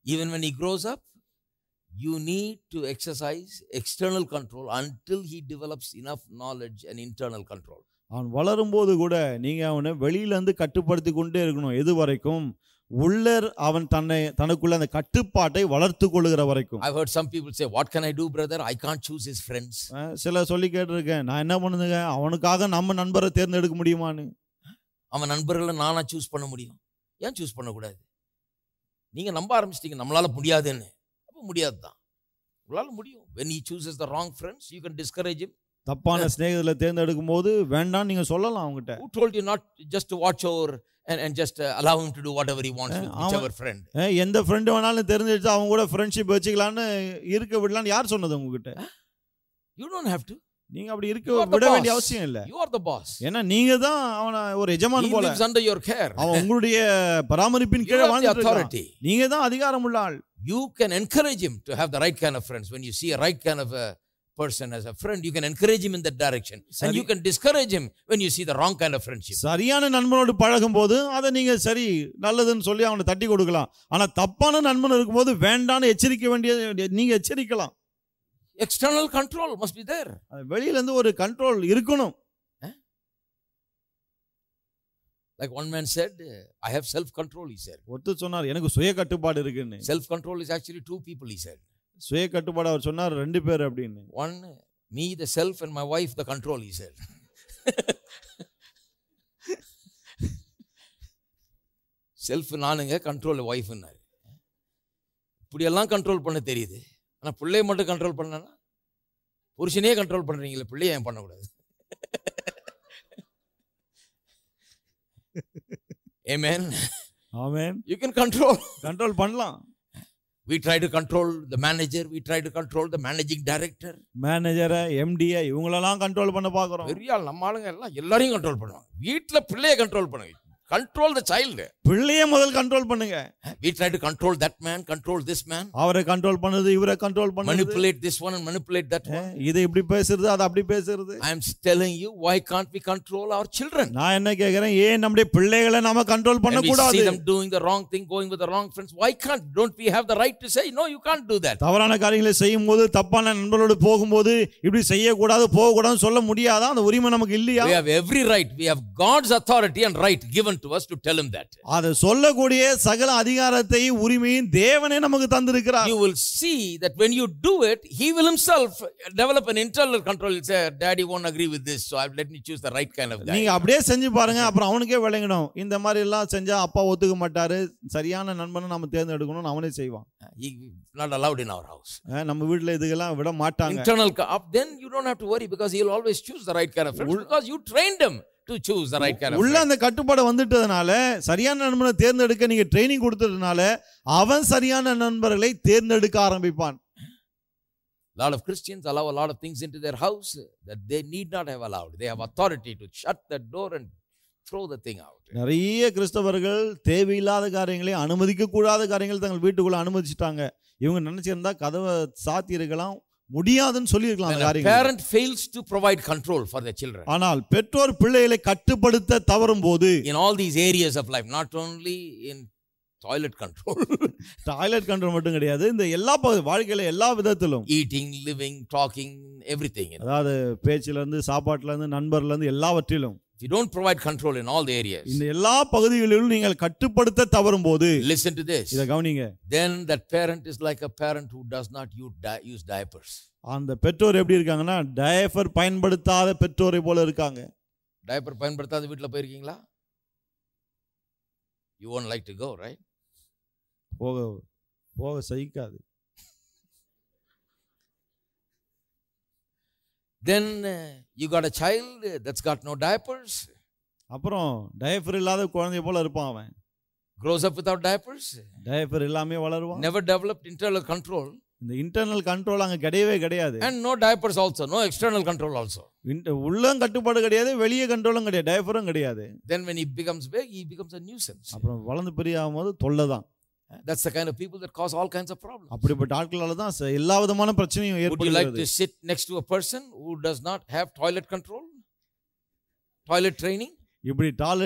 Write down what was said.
Even when he grows up, you need to exercise external control until he develops enough knowledge and internal control. அவன் வளரும்போது கூட நீங்க அவனை வெளியில இருந்து கட்டுப்படுத்தி கொண்டே இருக்கணும் எது வரைக்கும் உள்ளர் அவன் தன்னை தனக்குள்ள அந்த கட்டுப்பாட்டை வளர்த்து கொள்ளுகிற வரைக்கும் I've heard some people say, What can I do, brother? I can't choose his friends. அஹ் சில சொல்லி கேட்டிருக்கேன் நான் என்ன பண்ணுதுங்க அவனுக்காக நம்ம நண்பரை தேர்ந்தெடுக்க முடியுமான்னு அவன் நண்பர்களை நானா சூஸ் பண்ண முடியும் ஏன் சூஸ் பண்ணக்கூடாது நீங்க நம்ப ஆரம்பிச்சிட்டீங்க நம்மளால முடியாதுன்னு அப்போ முடியாது தான் உங்களால முடியும் when he chooses the wrong friends you can discourage him தப்பான சிநேகத்துல தேர்ந்தெடுக்கும் போது வேண்டாம் நீங்க சொல்லலாம் அவங்ககிட்ட who told you not just to watch over and, and just uh, allow him to do whatever he wants with அவன்- whichever friend அஹ் எந்த friend வேணாலும் தெரிஞ்சிடுச்சு அவங்க கூட ஃப்ரெண்ட்ஷிப் வச்சுக்கலான்னு இருக்க விடலான்னு யார் சொன்னது உங்ககிட்ட you don't have to நீங்க அப்படி You இருக்க are the விட வேண்டிய boss. அவசியம் இல்ல you are the boss ஏன்னா நீங்க தான் அவனை ஒரு he எஜமான் போல lives under your care அவன் உங்களுடைய பராமரிப்பின் you கீழே have the வாழ்ந்துட்டு இருக்கான். authority நீங்க தான் அதிகாரம் உள்ள ஆள் you can encourage him to have the right kind of friends when you see a right kind of a person as a friend you can encourage him in that direction and சரி. you can discourage him when you see the wrong kind of friendship சரியான நண்பனோடு பழகும் போது அதை நீங்க சரி நல்லதுன்னு சொல்லி அவனை தட்டி கொடுக்கலாம் ஆனா தப்பான நண்பன் இருக்கும்போது வேண்டான்னு எச்சரிக்க வேண்டிய நீங்க எச்சரிக்கலாம் external control must be there அது வெளியில இருந்து ஒரு கண்ட்ரோல் இருக்கணும் like one man said i have self control he said ஒருத்தர் சொன்னார் எனக்கு சுய கட்டுப்பாடு இருக்குன்னு self control is actually two people he said சுய கட்டுப்பாடு அவர் சொன்னார் ரெண்டு பேர் அப்படின்னு one me the self and my wife the control he said self நானுங்க கண்ட்ரோல் ஒய்ஃப்னாரு இப்படியெல்லாம் கண்ட்ரோல் பண்ண தெரியுது ஆனா பிள்ளைய மட்டும் கண்ட்ரோல் பண்ணனா புருஷனே கண்ட்ரோல் பண்றீங்களே பிள்ளைய ஏன் பண்ணக்கூடாது Amen. Amen You can control. Control பண்ணலாம் We try to control the manager. We try to control the managing director. மேனேஜரை எம்டியை இவங்களெல்லாம் கண்ட்ரோல் பண்ண பாக்குறோம் பெரிய ஆள் நம்ம ஆளுங்க எல்லாம் எல்லாரையும் கண்ட்ரோல் பண்ணுவாங்க வீட்டுல பிள்ளைய கண்ட்ரோல் பண்ணுங்க கண்ட்ரோல் த சைல்டு பிள்ளைய முதல் கண்ட்ரோல் பண்ணுங்க we try to control that man control this man அவரை கண்ட்ரோல் பண்ணுது இவரை கண்ட்ரோல் பண்ணுது manipulate this one and manipulate that one இது இப்படி பேசுறது அது அப்படி பேசுறது i am telling you why can't we control our children நான் என்ன கேக்குறேன் ஏன் நம்முடைய பிள்ளைகளை நாம கண்ட்ரோல் பண்ண and we கூடாது see them doing the wrong thing going with the wrong friends why can't don't we have the right to say no you can't do that தவறான காரியங்களை செய்யும் போது தப்பான நண்பர்களோடு போகும்போது இப்படி செய்யக்கூடாது போகக்கூடாதுன்னு சொல்ல முடியாதா அந்த உரிமை நமக்கு இல்லையா we have every right we have god's authority and right given to us to tell him that அதை சொல்லக்கூடிய சகல அதிகாரத்தையும் உரிமையும் தேவனே நமக்கு தந்திருக்கிறார் you will see that when you do it he will himself develop an internal control he'll say daddy won't agree with this so I've, let me choose the right kind of guy நீங்க அப்படியே செஞ்சு பாருங்க அப்புறம் அவனுக்கே விளங்கணும் இந்த மாதிரி எல்லாம் செஞ்சா அப்பா ஒத்துக்க மாட்டாரு சரியான நண்பனை நம்ம தேர்ந்தெடுக்கணும்னு அவனே செய்வான் he not allowed in our house அஹ் நம்ம வீட்டுல இதுக்கெல்லாம் விட மாட்டாங்க internal co- up then you don't have to worry because he'll always choose the right kind of friends because you trained him to choose the right kind of உள்ள friends. அந்த கட்டுப்பாடு வந்துட்டதுனால சரியான நண்பனை தேர்ந்தெடுக்க நீங்க ட்ரைனிங் கொடுத்ததுனால அவன் சரியான நண்பர்களை தேர்ந்தெடுக்க ஆரம்பிப்பான் A lot of Christians allow a lot of things into their house that they need not have allowed. They have authority to shut the door and throw the thing out. நிறைய கிறிஸ்தவர்கள் தேவையில்லாத காரியங்களை அனுமதிக்க கூடாத காரியங்களை தங்கள் வீட்டுக்குள்ள அனுமதிச்சிட்டாங்க இவங்க நினைச்சிருந்தா கதவை சாத்தி இருக்கலாம் முடியாதுன்னு சொல்லியிருக்கலாம் When அந்த a காரியங்கள் parent fails to provide control for their children ஆனால் பெற்றோர் பிள்ளைகளை கட்டுப்படுத்த தவறும் போது in all these areas of life, not only in toilet control, toilet control மட்டும் கிடையாது இந்த எல்லா பகுதி வாழ்க்கையில எல்லா விதத்திலும் eating, living, talking, everything. you know. அதாவது பேச்சுல இருந்து சாப்பாட்டுல இருந்து நண்பர்ல இருந்து எல்லாவற்றிலும் If you don't provide control in all the areas, இந்த எல்லா பகுதிகளிலும் நீங்கள் கட்டுப்படுத்த தவறும் போது listen to this. இத கவனிங்க Then that parent is like a parent who does not use, di- use diapers. அந்த பெற்றோர் எப்படி இருக்காங்கன்னா டயஃபர் பயன்படுத்தாத பெற்றோரை போல இருக்காங்க டயப்பர் பயன்படுத்தாத வீட்டில் போயிருக்கீங்களா you won't like to go right போக போக சகிக்காது then you got a child that's got no diapers அப்புறம் டயஃபர் இல்லாத குழந்தைய போல இருப்பான் அவன் grows up without diapers diaper எல்லாமே வளருவான் நெவர் டெவலப்ட் இன்டர்னல் கண்ட்ரோல் இந்த இன்டர்னல் கண்ட்ரோல் அங்க கிடையவே கிடையாது and no diapers also no external control also இன்ட- உள்ளம் கட்டுப்பாடு கிடையாது வெளியே கண்ட்ரோலும் கிடையாது டயஃபரும் கிடையாது then when he becomes big he becomes a nuisance அப்புறம் வளர்ந்து பெரிய ஆகும்போது தொல்லை தான் that's the kind of people that cause all kinds of problems அப்படிப்பட்ட ஆட்களால தான் ச- எல்லா விதமான பிரச்சனையும் would you like to ஏற்படுகிறது sit next to a person who does not have toilet control toilet training இப்படி டாய்லெட்